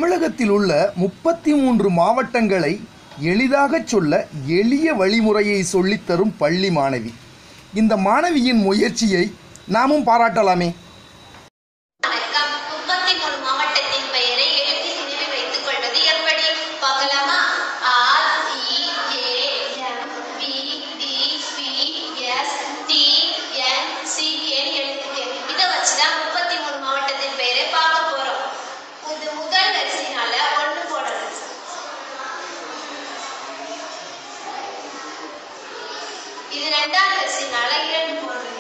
தமிழகத்தில் உள்ள முப்பத்தி மூன்று மாவட்டங்களை எளிதாகச் சொல்ல எளிய வழிமுறையை சொல்லித்தரும் பள்ளி மாணவி இந்த மாணவியின் முயற்சியை நாமும் பாராட்டலாமே வணக்கம் முப்பத்தி மூணு மாவட்டத்தின் பெயரை எழுதி நினைவில் வைத்துக் கொள்வது எப்படி பார்க்கலாமா R E A M P T P S T N C கேன்னு எழுதிருக்கேன் இதை வச்சுதான் முப்பத்தி மூணு மாவட்டத்தின் பெயரை பார்க்க போறோம் இது முதல் வரிசையினால ஒண்ணு போடணும் இது ரெண்டாவது வரிசையினால இரண்டு போடணும்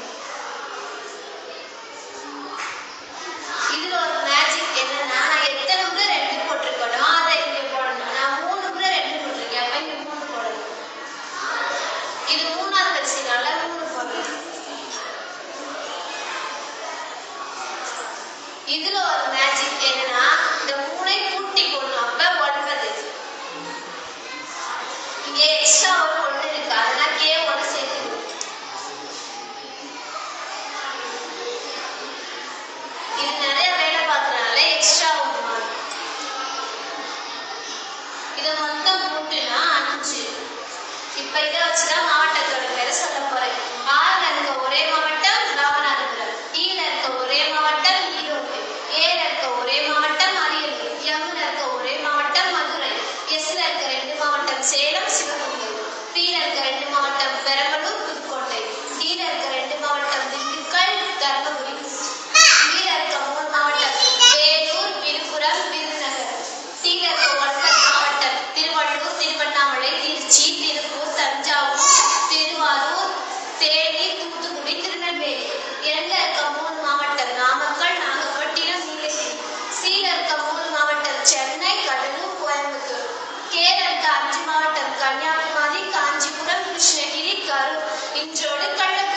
இதுல ஒரு மேஜிக் என்னன்னா நான் எத்தனை முறை ரெண்டு போட்டிருக்கணும் அதை இங்க போடணும் நான் மூணு முறை ரெண்டு போட்டிருக்கேன் அப்ப இங்க மூணு போடணும் இது மூணாவது வரிசைனால மூணு போடணும் இதுல ஒரு மேஜிக் என்னன்னா இந்த மூணை கூட்டி போடணும் அப்ப ஒன்பது இங்க எக்ஸ்ட்ரா ஒரு ஒண்ணு இருக்கு அதெல்லாம் கே ஒன்று சேர்த்துக்கணும் இது நிறைய வேலை பார்க்கறனால எக்ஸ்ட்ரா ஒன்று மாறும் இதை மொத்தம் கூட்டினா அஞ்சு இப்ப இதை வச்சுதான் மாவட்டத்தோட பேரை சொல்ல போறேன் ஆறுல இருக்க ஒரே மாவட்டம் ராமநாதபுரம் ஈல இருக்க ஒரே மாவட்டம் ஈரோடு ஏல இருக்க ஒரே மாவட்டம் அரியலூர் எம்ல இருக்க ஒரே மாவட்டம் மதுரை எஸ்ல இருக்க ரெண்டு மாவட்டம் சேலம் சிவகங்கை பீல இருக்க ரெண்டு மாவட்டம் பெரம்பலூர் புதுக்கோட்டை டீல இருக்க ரெண்டு மாவட்டம் திண்டுக்கல் தர்மபுரி கீழ இருக்க மூணு மாவட்டம் வேலூர் விழுப்புரம் விருதுநகர் கீழ இருக்க ஒன்பது மாவட்டம் திருவள்ளூர் திருவண்ணாமலை திருச்சி திருப்பூர் தஞ்சாவூர் திருவாரூர் தேனி தூத்துக்குடி திருநெல்வேலி எண்ல இருக்க மூணு மாவட்டம் நாமக்கல் நாகப்பட்டினம் நீலகிரி சீல இருக்க மூணு மாவட்டம் சென்னை கடலூர் கோயம்புத்தூர் கேல இருக்க அஞ்சு மாவட்டம் கன்னியாகுமரி காஞ்சிபுரம் கிருஷ்ணகிரி கரூர் இன்றோடு கள்ளக்குறிச்சி